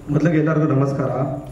ಮೊದಲಿಗೆ ಎಲ್ಲರಿಗೂ ನಮಸ್ಕಾರ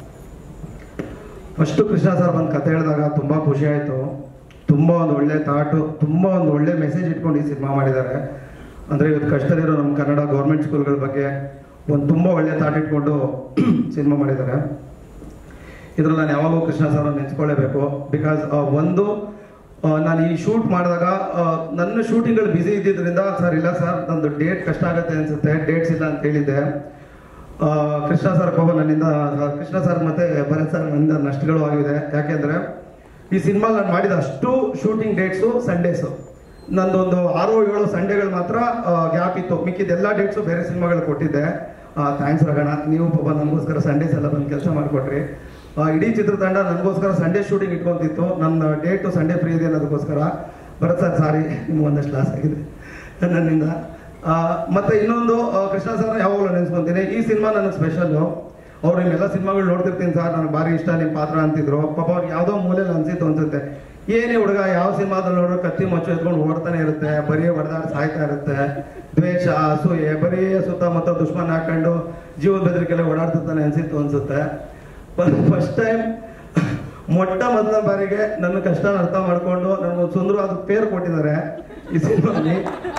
ಫಸ್ಟು ಕೃಷ್ಣ ಸರ್ ಒಂದು ಕತೆ ಹೇಳಿದಾಗ ತುಂಬ ಖುಷಿ ಆಯಿತು ತುಂಬ ಒಂದು ಒಳ್ಳೆ ಥಾಟು ತುಂಬ ಒಂದು ಒಳ್ಳೆ ಮೆಸೇಜ್ ಇಟ್ಕೊಂಡು ಈ ಸಿನಿಮಾ ಮಾಡಿದ್ದಾರೆ ಅಂದರೆ ಇವತ್ತು ಕಷ್ಟದಲ್ಲಿರೋ ನಮ್ಮ ಕನ್ನಡ ಗೌರ್ಮೆಂಟ್ ಸ್ಕೂಲ್ಗಳ ಬಗ್ಗೆ ಒಂದು ತುಂಬ ಒಳ್ಳೆ ಥಾಟ್ ಇಟ್ಕೊಂಡು ಸಿನಿಮಾ ಮಾಡಿದ್ದಾರೆ ಇದ್ರಲ್ಲಿ ನಾನು ಯಾವಾಗಲೂ ಕೃಷ್ಣ ಸರ್ ನೆನೆಸ್ಕೊಳ್ಳೇಬೇಕು ಬಿಕಾಸ್ ಒಂದು ಆ, ನಾನು ಈ ಶೂಟ್ ಮಾಡಿದಾಗ ಆ, ನನ್ನ ಶೂಟಿಂಗ್ಗಳು ಬ್ಯುಸಿ ಇದ್ದಿದ್ರಿಂದ ಸರ್ ಇಲ್ಲ ಸರ್ ನಂದು ಡೇಟ್ ಕಷ್ಟ ಆಗುತ್ತೆ ಅನ್ಸುತ್ತೆ ಡೇಟ್ಸ್ ಇಲ್ಲ ಅಂತ ಹೇಳಿದ್ದೆ ಆ, ಕೃಷ್ಣ ಸರ್ ಕೋಪ ನನ್ನಿಂದ ಕೃಷ್ಣ ಸರ್ ಮತ್ತೆ ಭರತ್ ಸರ್ ನನ್ನಿಂದ ನಷ್ಟಗಳು ಆಗಿದೆ ಯಾಕೆಂದ್ರೆ ಈ ಸಿನಿಮಾ ನಾನು ಮಾಡಿದ ಅಷ್ಟು ಶೂಟಿಂಗ್ ಡೇಟ್ಸು ಸಂಡೇಸು ನಂದೊಂದು ಆರು ಏಳು ಸಂಡೇಗಳು ಮಾತ್ರ ಗ್ಯಾಪ್ ಇತ್ತು ಮಿಕ್ಕಿದ ಎಲ್ಲ ಡೇಟ್ಸು ಬೇರೆ ಸಿನಿಮಾಗಳು ಕೊಟ್ಟಿದ್ದೆ ಥ್ಯಾಂಕ್ಸ್ ರಗಣ ನೀವು ಪಾಪ ನನಗೋಸ್ಕರ ಸಂಡೇಸ್ ಎಲ್ಲ ಬಂದು ಕೆಲಸ ಮಾಡಿಕೊಟ್ರಿ ಆ, ಇಡೀ ಚಿತ್ರತಂಡ ನನಗೋಸ್ಕರ ಸಂಡೇ ಶೂಟಿಂಗ್ ಇಟ್ಕೊಂತಿತ್ತು ನನ್ನ ಡೇಟು ಸಂಡೇ ಫ್ರೀ ಇದೆ ಅನ್ನೋದಕ್ಕೋಸ್ಕರ ಭರತ್ ಸರ್ ಸಾರಿ ನಿಮ್ಗೆ ಒಂದಷ್ಟು ಲಾಸ್ ಆಗಿದೆ ನನ್ನಿಂದ ಆ, ಮತ್ತೆ ಇನ್ನೊಂದು ಆ, ಕೃಷ್ಣ ಸರ್ ಯಾವಾಗಲೂ ನೆನೆಸ್ಕೊಂತೀನಿ ಈ ಸಿನಿಮಾ ನನಗೆ ಸ್ಪೆಷಲ್ಲು ಅವ್ರು ನಿಮ್ಮೆಲ್ಲ ಸಿನಿಮಾಗಳು ನೋಡ್ತಿರ್ತೀನಿ ಸರ್ ನನಗೆ ಭಾರಿ ಇಷ್ಟ ನಿಮ್ಮ ಪಾತ್ರ ಅಂತಿದ್ರು ಪಾಪ ಅವ್ರಿಗೆ ಯಾವುದೋ ಮೂಲೆಯಲ್ಲಿ ಅನ್ಸಿತ್ತು ಅನ್ಸುತ್ತೆ ಏನೇ ಹುಡುಗ ಯಾವ ಸಿನಿಮಾದಲ್ಲಿ ನೋಡ್ರು ಕತ್ತಿ ಮಚ್ಚು ಎತ್ಕೊಂಡು ಓಡ್ತಾನೆ ಇರುತ್ತೆ ಬರೀ ಹೊಡೆದಾಡ್ ಸಾಯ್ತಾ ಇರುತ್ತೆ ದ್ವೇಷ ಅಸೂಯೆ ಬರೀ ಸುತ್ತಮುತ್ತ ದುಶ್ಮನ್ ಹಾಕೊಂಡು ಜೀವದ ಬೆದರಿಕೆಲ್ಲ ಓಡಾಡ್ತಿರ್ತಾನೆ ಅನ್ಸಿತ್ತು ಅನ್ಸುತ್ತೆ ಫಸ್ಟ್ ಟೈಮ್ ಮೊಟ್ಟ ಮೊದಲ ಬಾರಿಗೆ ನನ್ನ ಕಷ್ಟನ ಅರ್ಥ ಮಾಡ್ಕೊಂಡು ನನಗೊಂದು ಸುಂದರವಾದ ಪೇರು ಕೊಟ್ಟಿದ್ದಾರೆ ಈ ಸಿನಿಮಾಲಿ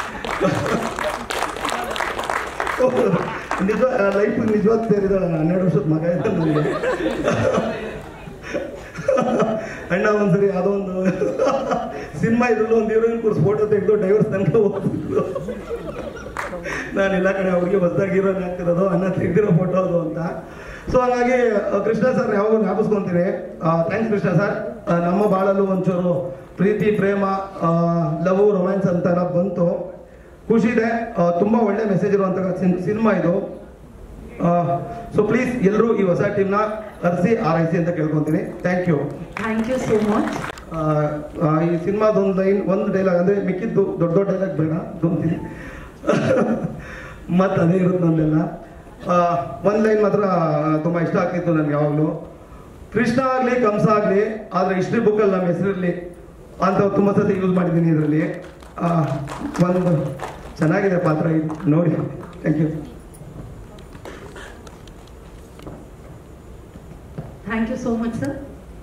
ನಿಜ ಲೈಫ್ ನಿಜವಾದ ಸೇರಿದಾಳೆ ಹನ್ನೆರಡು ವರ್ಷದ ಮಗ ಇದ್ದ ನನಗೆ ಅಣ್ಣ ಒಂದ್ಸರಿ ಯಾವುದೋ ಒಂದು ಸಿನಿಮಾ ಇದ್ರಲ್ಲೂ ಒಂದು ಹೀರೋಯಿನ್ ಕೂರ್ಸ್ ಫೋಟೋ ತೆಗೆದು ಡೈವರ್ಸ್ ತನಕ ಹೋಗ್ತಿದ್ರು ನಾನು ಎಲ್ಲ ಕಡೆ ಅವ್ರಿಗೆ ಹೊಸದಾಗಿ ಹೀರೋಯಿನ್ ಆಗ್ತಿರೋದು ಅಣ್ಣ ತೆಗೆದಿರೋ ಫೋಟೋ ಅದು ಅಂತ ಸೊ ಹಾಗಾಗಿ ಆ, ಕೃಷ್ಣ ಸರ್ ಯಾವಾಗ ಜ್ಞಾಪಿಸ್ಕೊಂತೀನಿ ಥ್ಯಾಂಕ್ಸ್ ಕೃಷ್ಣ ಸರ್ ನಮ್ಮ ಬಾಳಲ್ಲೂ ಒಂಚೂರು ಪ್ರೀತಿ ಪ್ರೇಮ ಲವ್ ರೊಮ್ಯಾನ್ಸ್ ಅಂತ ಎಲ್ಲ ಬಂತು ಖುಷಿ ಇದೆ ಆ, ತುಂಬಾ ಒಳ್ಳೆ ಮೆಸೇಜ್ ಇರುವಂತಹ ಸಿನಿಮಾ ಇದು ಸೊ ಪ್ಲೀಸ್ ಎಲ್ಲರೂ ಈ ಹೊಸ ಟೀಮ್ನ ಅರ್ಸಿ ಆರೈಸಿ ಅಂತ ಕೇಳ್ಕೊಂತೀನಿ thank you thank you so much ಈ ಸಿನಿಮಾದೊಂದು ಲೈನ್ ಒಂದು ಡೈಲಾಗ್ ಅಂದ್ರೆ ಮಿಕ್ಕಿದ್ದು ದೊಡ್ಡ ದೊಡ್ಡ ಡೈಲಾಗ್ ಬೇಡ ಅಂತೀನಿ ಮತ್ತೆ ಅದೇ ಇರುತ್ತೆ ನಂದೆಲ್ಲ ಒಂದು ಲೈನ್ ಮಾತ್ರ ತುಂಬಾ ಇಷ್ಟ ಆಗ್ತಿತ್ತು ನನ್ಗೆ ಯಾವಾಗಲೂ ಕೃಷ್ಣ ಆಗ್ಲಿ ಕಂಸ ಆಗ್ಲಿ ಆದ್ರೆ ಹಿಸ್ಟ್ರಿ ಬುಕ್ಕಲ್ಲಿ ನಮ್ಮ ಹೆಸರಿರ್ಲಿ ಅಂತ ತುಂಬಾ ಸತಿ ಯೂಸ್ ಮಾಡಿದ್ದೀನಿ ಇದರಲ್ಲಿ ಒಂದು ಚೆನ್ನಾಗಿದೆ ಪಾತ್ರ ಇದು ನೋಡಿ thank you thank you so much sir